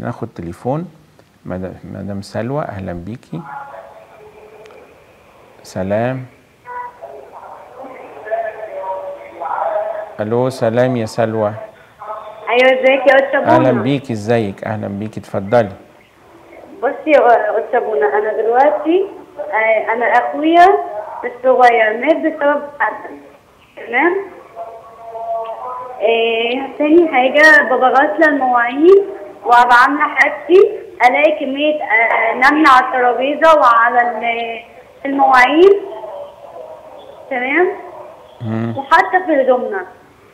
ناخد تليفون مد- مدام سلوى اهلا بيكي سلام الو سلام يا سلوى ايوه ازيك يا استاذ اهلا بونا بيكي ازيك اهلا بيكي اتفضلي بصي يا استاذ بونا انا دلوقتي آه، انا اخويا الصغير مات بسبب حسن تمام آه، تاني حاجة بابا غاسلة المواعين وابقى عاملة حاجتي الاقي كمية آه، نمل على الترابيزة وعلى ال- المواعين تمام مم. وحتى في هدومنا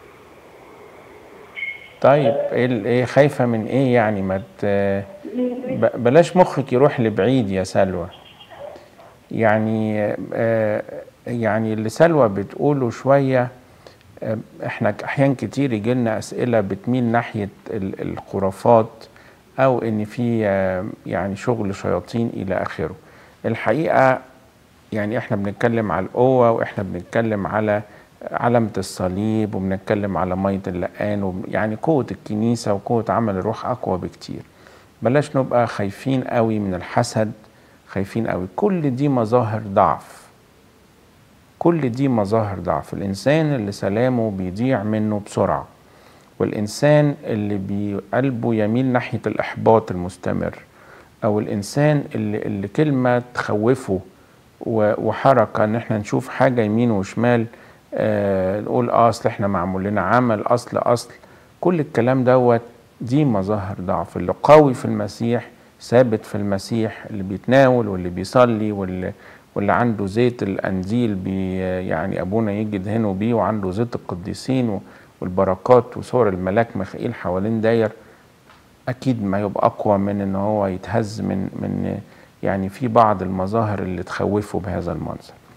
طيب ايه ال- ايه خايفه من ايه يعني ما ت... ب- بلاش مخك يروح لبعيد يا سلوى يعني آه، يعني اللي سلوى بتقوله شويه آه، احنا احيان كتير يجي لنا اسئله بتميل ناحيه ال- الخرافات او ان في آه، يعني شغل شياطين الى اخره الحقيقه يعني احنا بنتكلم على القوه واحنا بنتكلم على علامة الصليب وبنتكلم على مية اللقان وب- يعني قوة الكنيسة وقوة عمل الروح أقوى بكتير بلاش نبقى خايفين قوي من الحسد خايفين قوي كل دي مظاهر ضعف كل دي مظاهر ضعف الإنسان اللي سلامه بيضيع منه بسرعة والإنسان اللي بقلبه يميل ناحية الإحباط المستمر أو الإنسان اللي, اللي كلمة تخوفه و- وحركة إن إحنا نشوف حاجة يمين وشمال آه نقول آه أصل إحنا معمول لنا عمل أصل أصل كل الكلام دوت دي مظاهر ضعف اللي قوي في المسيح ثابت في المسيح اللي بيتناول واللي بيصلي واللي واللي عنده زيت الأنزيل بي يعني أبونا يجي يدهنه بيه وعنده زيت القديسين و- والبركات وصور الملاك ميخائيل حوالين داير اكيد ما يبقى اقوى من ان هو يتهز من من يعني في بعض المظاهر اللي تخوفه بهذا المنظر